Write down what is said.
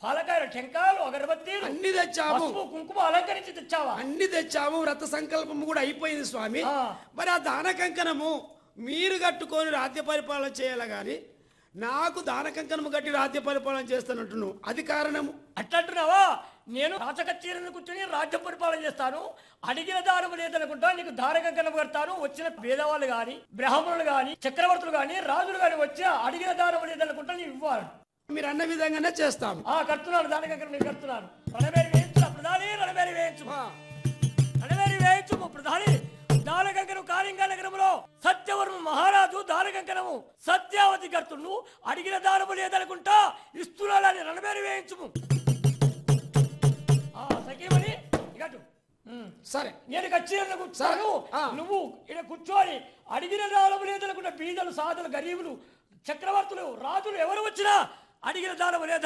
పాలకాయలు టెంకాయలు అగరబత్తీలు అన్ని తెచ్చాము పసుపు కుంకుమ అలంకరించి తెచ్చావా అన్ని తెచ్చాము వ్రత సంకల్పం కూడా అయిపోయింది స్వామి ఆ. మరి ఆ దాన కంకణము మీరు కట్టుకొని రాజ్య పరిపాలన చేయాలి కానీ నాకు దాన కంకణము కట్టి రాజ్య పరిపాలన చేస్తానంటున్నావు అది కారణము అట్లంటున్నావా నేను రాచకచ్చీరని కూర్చొని రాజ్యం పరిపాలన చేస్తాను అడిగిన దానము లేదనుకుంటా నీకు దారకంకణం కడతాను వచ్చిన పేదవాళ్ళు గాని బ్రాహ్మణులు గాని చక్రవర్తులు గాని రాజులు గాని వచ్చి అడిగిన దానము లేదనుకుంటా నీవు ఇవ్వాలి మీరు అన్న విధంగానే చేస్తాము ఆ కడుతున్నాను దానకంకణం నేను కడుతున్నాను రణబేరి వేయించు ప్రధాని రణబేరి వేయించు ఆ, రణబేరి వేయించు ప్రధాని దానకంకణం కాళింగ నగరంలో సత్యవర్మ మహారాజు దానకంకణము సత్యావతి కర్తుడు అడిగిన దానము లేదనుకుంటా ఇస్తున్నాడని రణబేరి వేయించుము ఆ సఖీమణి ఇగటు ఉమ్. సరే నేను ఖచ్చితంగా కూర్చోను ఆ. నువ్వు ఇక్కడ కూర్చొని అడిగిన దానము లేదనుకుంటా బీదలు సాధులు గరీబులు చక్రవర్తులు రాజులు ఎవరు వచ్చినా అడిగిన దానము లేదు